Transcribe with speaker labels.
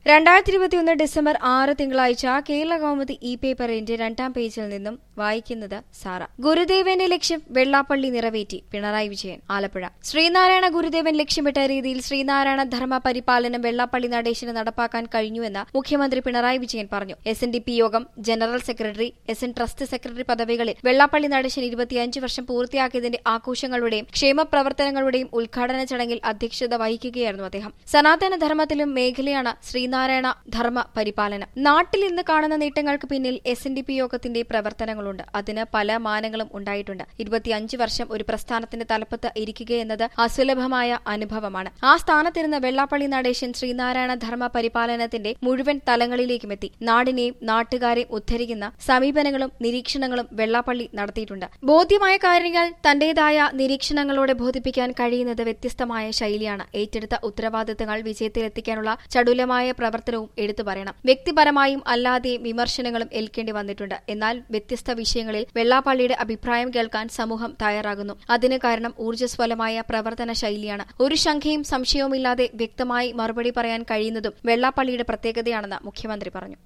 Speaker 1: രണ്ടായിരത്തി ഇരുപത്തിയൊന്ന് ഡിസംബർ ആറ് തിങ്കളാഴ്ച കേരള കൗമുദി ഇ പേപ്പറിന്റെ രണ്ടാം പേജിൽ നിന്നും വായിക്കുന്നത് സാറ ഗുരുദേവന്റെ ലക്ഷ്യം വെള്ളാപ്പള്ളി നിറവേറ്റി പിണറായി വിജയൻ ആലപ്പുഴ ശ്രീനാരായണ ഗുരുദേവൻ ലക്ഷ്യമിട്ട രീതിയിൽ ശ്രീനാരായണ ധർമ്മ പരിപാലനം വെള്ളാപ്പള്ളി നടേശന് നടപ്പാക്കാൻ കഴിഞ്ഞുവെന്ന് മുഖ്യമന്ത്രി പിണറായി വിജയൻ പറഞ്ഞു S N D P Yogam general secretary S N trust secretary പദവികളിൽ വെള്ളാപ്പള്ളി നടേശൻ ഇരുപത്തിയഞ്ച് വർഷം പൂർത്തിയാക്കിയതിന്റെ ആഘോഷങ്ങളുടെയും ക്ഷേമപ്രവർത്തനങ്ങളുടെയും ഉദ്ഘാടന ചടങ്ങിൽ അധ്യക്ഷത വഹിക്കുകയായിരുന്നു അദ്ദേഹം സനാതന ധർമ്മത്തിലും മേഖലയാണ് ശ്രീനാരായണ ധർമ്മ പരിപാലനം നാട്ടിൽ ഇന്ന് കാണുന്ന നേട്ടങ്ങൾക്ക് പിന്നിൽ എസ് എൻ ഡി പി യോഗത്തിന്റെ പ്രവർത്തനങ്ങളുണ്ട് അതിന് പല മാനങ്ങളും ഉണ്ടായിട്ടുണ്ട് ഇരുപത്തിയഞ്ച് വർഷം ഒരു പ്രസ്ഥാനത്തിന്റെ തലപ്പത്ത് ഇരിക്കുകയെന്നത് അസുലഭമായ അനുഭവമാണ് ആ സ്ഥാനത്തിരുന്ന വെള്ളാപ്പള്ളി നടേശൻ ശ്രീനാരായണ ധർമ്മ പരിപാലനത്തിന്റെ മുഴുവൻ തലങ്ങളിലേക്കും എത്തി നാടിനെയും നാട്ടുകാരെയും ഉദ്ധരിക്കുന്ന സമീപനങ്ങളും നിരീക്ഷണങ്ങളും വെള്ളാപ്പള്ളി നടത്തിയിട്ടുണ്ട് ബോധ്യമായ കാര്യങ്ങൾ തന്റേതായ നിരീക്ഷണങ്ങളോടെ ബോധിപ്പിക്കാൻ കഴിയുന്നത് വ്യത്യസ്തമായ ശൈലിയാണ് ഏറ്റെടുത്ത ഉത്തരവാദിത്തങ്ങൾ വിജയത്തിലെത്തിക്കാനുള്ള ചടുലമായ പ്രവർത്തനവും എടുത്തു പറയണം വ്യക്തിപരമായും അല്ലാതെയും വിമർശനങ്ങളും ഏൽക്കേണ്ടി വന്നിട്ടുണ്ട് എന്നാൽ വ്യത്യസ്ത വിഷയങ്ങളിൽ വെള്ളാപ്പള്ളിയുടെ അഭിപ്രായം കേൾക്കാൻ സമൂഹം തയ്യാറാകുന്നു അതിന് കാരണം ഊർജ്ജസ്വലമായ പ്രവർത്തന ശൈലിയാണ് ഒരു ശങ്കയും സംശയവുമില്ലാതെ വ്യക്തമായി മറുപടി പറയാൻ കഴിയുന്നതും വെള്ളാപ്പള്ളിയുടെ പ്രത്യേകതയാണെന്ന് മുഖ്യമന്ത്രി പറഞ്ഞു